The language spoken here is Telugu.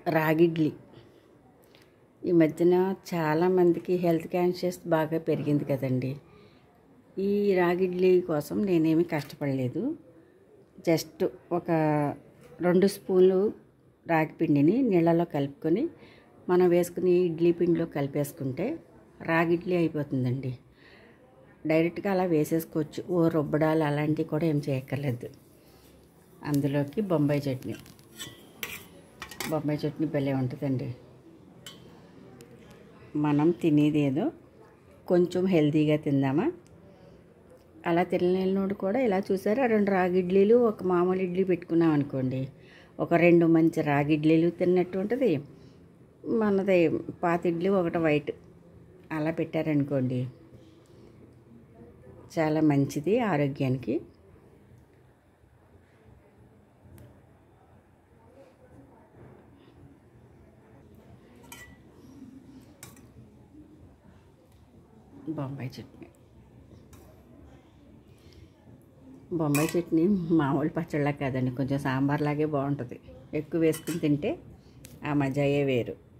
రాగిడ్లీ ఈ మధ్యన చాలామందికి హెల్త్ కాన్షియస్ బాగా పెరిగింది కదండి ఈ రాగిడ్లీ కోసం నేనేమి కష్టపడలేదు జస్ట్ ఒక రెండు స్పూన్లు రాగి పిండిని నీళ్ళలో కలుపుకొని మనం వేసుకుని ఇడ్లీ పిండిలో కలిపేసుకుంటే రాగిడ్లీ అయిపోతుందండి డైరెక్ట్గా అలా వేసేసుకోవచ్చు ఓ రుబ్బడాలు అలాంటివి కూడా ఏం చేయక్కర్లేదు అందులోకి బొంబాయి చట్నీ బొంబాయి చట్నీ భలే ఉంటుందండి మనం తినేది ఏదో కొంచెం హెల్తీగా తిందామా అలా తినలేనోడు కూడా ఇలా చూసారా రెండు రాగి ఇడ్లీలు ఒక మామూలు ఇడ్లీ పెట్టుకున్నాం అనుకోండి ఒక రెండు మంచి రాగి ఇడ్లీలు తిన్నట్టు ఉంటుంది మనది పాత ఇడ్లీ ఒకటి వైట్ అలా పెట్టారనుకోండి చాలా మంచిది ఆరోగ్యానికి బొంబాయి చట్నీ బొంబాయి చట్నీ మామూలు పచ్చళ్ళ కాదండి కొంచెం సాంబార్ లాగే బాగుంటుంది ఎక్కువ వేసుకుని తింటే ఆ మజాయే వేరు